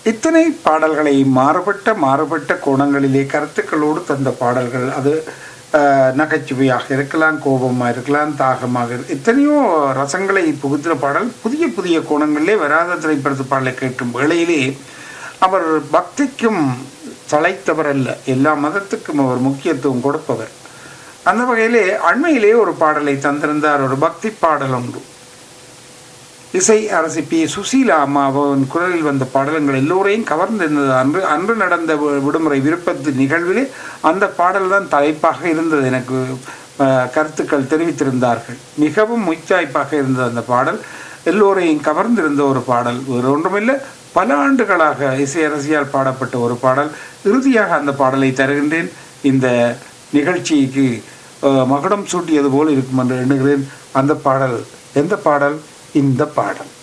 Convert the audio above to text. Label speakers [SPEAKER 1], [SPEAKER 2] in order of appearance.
[SPEAKER 1] இத்தனை பாடல்களை மாறுபட்ட மாறுபட்ட கோணங்களிலே கருத்துக்களோடு தந்த பாடல்கள் அது அஹ், நகைச்சுவையாக இருக்கலாம் கோபமாக இருக்கலாம் தாகமாக இரு- எத்தனையோ ரசங்களை புகுத்தின பாடல் புதிய புதிய கோணங்களிலே வராத திரைப்படத்து பாடலை கேட்கும் வேளையிலே அவர் பக்திக்கும் தலைத்தவர் அல்ல எல்லா மதத்துக்கும் அவர் முக்கியத்துவம் கொடுப்பவர் அந்த வகையிலே அண்மையிலே ஒரு பாடலை தந்திருந்தார் ஒரு பக்தி பாடல் ஒன்று இசை அரசி பி சுசீலா அம்மாவின் குரலில் வந்த பாடல்கள் எல்லோரையும் கவர்ந்திருந்தது அன்று அன்று நடந்த வி- விடுமுறை விருப்பத்து நிகழ்விலே அந்த பாடல் தான் தலைப்பாக இருந்தது எனக்கு அஹ், கருத்துக்கள் தெரிவித்திருந்தார்கள் மிகவும் முச்சாய்ப்பாக இருந்தது அந்த பாடல் எல்லோரையும் கவர்ந்திருந்த ஒரு பாடல் வேறு ஒன்றுமில்லை பல ஆண்டுகளாக இசை அரசியால் பாடப்பட்ட ஒரு பாடல் இறுதியாக அந்த பாடலை தருகின்றேன் இந்த நிகழ்ச்சிக்கு அஹ், மகுடம் சூட்டியது போல் இருக்கும் என்று எண்ணுகிறேன் அந்த பாடல் எந்த பாடல் இந்த பாடல்